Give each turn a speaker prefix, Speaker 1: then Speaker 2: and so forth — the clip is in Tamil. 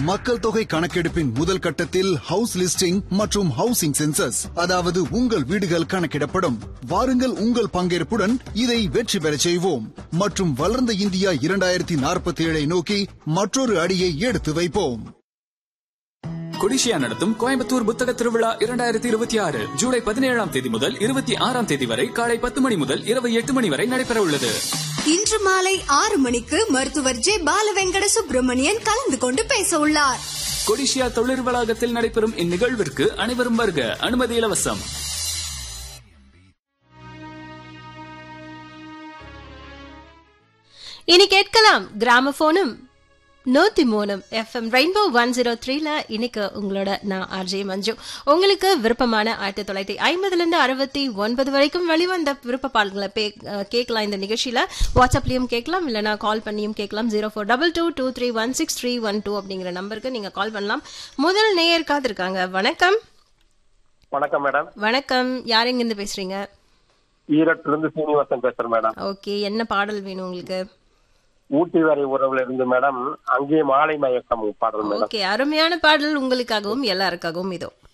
Speaker 1: மக்கள் தொகை கணக்கெடுப்பின் முதல் கட்டத்தில் ஹவுஸ் லிஸ்டிங் மற்றும் ஹவுசிங் சென்சஸ் அதாவது உங்கள் வீடுகள் கணக்கிடப்படும் வாருங்கள் உங்கள் பங்கேற்புடன் இதை வெற்றி பெறச் செய்வோம் மற்றும் வளர்ந்த இந்தியா இரண்டாயிரத்தி நாற்பத்தி ஏழை நோக்கி மற்றொரு அடியை எடுத்து வைப்போம்
Speaker 2: கொடிஷியா நடத்தும் கோயம்புத்தூர் புத்தக திருவிழா இரண்டாயிரத்தி இருபத்தி ஆறு ஜூலை பதினேழாம் தேதி முதல் இருபத்தி ஆறாம் தேதி வரை காலை பத்து மணி முதல் இரவு எட்டு மணி வரை நடைபெற உள்ளது
Speaker 3: இன்று மாலை ஆறு மணிக்கு மருத்துவர் ஜே பாலவெங்கட சுப்பிரமணியன் கலந்து கொண்டு பேச உள்ளார்
Speaker 2: கொடிஷியா தொழில் வளாகத்தில் நடைபெறும் இந்நிகழ்விற்கு அனைவரும் வருக அனுமதி இலவசம்
Speaker 4: இனி கேட்கலாம் கிராமபோனும் நூத்தி மூணும் எஃப்எம் ரெயின்போ ஒன் ஜீரோ த்ரீல இன்னைக்கு உங்களோட நான் ஆர்ஜே மஞ்சு உங்களுக்கு விருப்பமான ஆயிரத்தி தொள்ளாயிரத்தி ஐம்பதுல இருந்து அறுபத்தி ஒன்பது வரைக்கும் வெளிவந்த விருப்ப பாடல்களை பே- அஹ் கேட்கலாம் இந்த நிகழ்ச்சியில வாட்ஸ்அப்லயும் கேட்கலாம் இல்லைனா கால் பண்ணியும் கேட்கலாம் zero four double two two three one six three one two அப்படிங்கிற நம்பருக்கு நீங்க கால் பண்ணலாம் முதல் நேயர் காத்திருக்காங்க வணக்கம்
Speaker 5: வணக்கம் மேடம்
Speaker 4: வணக்கம் யார் எங்க இருந்து பேசுறீங்க
Speaker 5: ஈரோட்டில இருந்து சீனிவாசன் பேசுறேன் மேடம்
Speaker 4: ஓகே என்ன பாடல் வேணும் உங்களுக்கு
Speaker 5: ஊட்டி வரை உறவுல இருந்து மேடம் அங்கே மாலை மயக்கம் பாடல் மேடம்
Speaker 4: ஓகே அருமையான பாடல் உங்களுக்காகவும் எல்லாருக்காகவும் இதோ